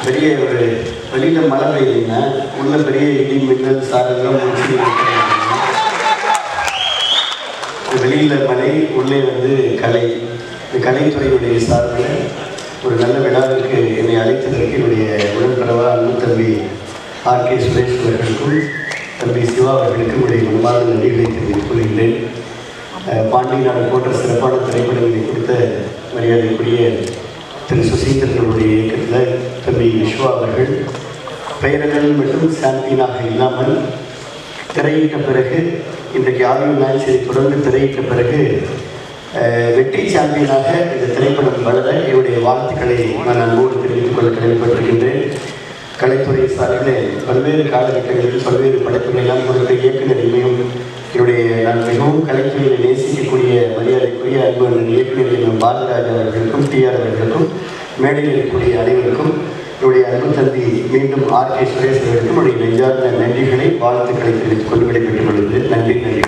பெரிய ஒரு வெளியில் மழை பெய்யுதுன்னா உள்ள பெரிய இடி மின்னல் சாரெல்லாம் முடிச்சு வெளியில் மலை உள்ளே வந்து கலை இந்த கலைத்துறையுடைய சார்பில் ஒரு நல்ல விழாவிற்கு என்னை அழைத்ததற்கு என்னுடைய உடன்பிறவா அன்பு தம்பி ஆர் கே சுரேஷ் அவர்களுக்கும் தம்பி சிவா அவர்களுக்கும் என்னுடைய மனமார்ந்த நன்றிகளை தெரிவித்துக் கொள்கின்றேன் அஹ், பாண்டி நாடு போன்ற சிறப்பான திரைப்படங்களை கொடுத்த மரியாதைக்குரிய திரு சுசீந்திரனுடைய இயக்கத்தில் தம்பி விஸ்வா அவர்கள் பெயர்கள் மட்டும் சாம்பியனாக இல்லாமல் திரையிட்ட பிறகு இன்றைக்கு ஆய்வு நாய்ச்சலை தொடர்ந்து திரையிட்ட பிறகு அஹ், வெற்றி சாம்பியனாக இந்த திரைப்படம் வளர என்னுடைய வாழ்த்துக்களை நான் அன்போடு தெரிவித்துக் கொள்ள கடமைப்பட்டிருக்கின்றேன் கலைத்துறை சார்பில் பல்வேறு காலகட்டங்களில் பல்வேறு படைப்புகளை எல்லாம் கொடுத்த இயக்குநரையும் என்னுடைய நான் மிகவும் கலைத்துறையை நேசிக்கக்கூடிய மரியாதைக்குரிய அன்பு அண்ணன் இயக்குநர் எம் பாலராஜ் அவர்களுக்கும் டிஆர் அவர்களுக்கும் மேடையில் இருக்கக்கூடிய அனைவருக்கும் என்னுடைய அன்பு தம்பி மீண்டும் ஆர் கே சுரேஷ் அவர்களுக்கும் என்னுடைய நெஞ்சார்ந்த நன்றிகளை வாழ்த்துக்களை தெரிவித்துக் கொண்டு விடைபெற்றுக் கொள்வது நன்றி நன்றி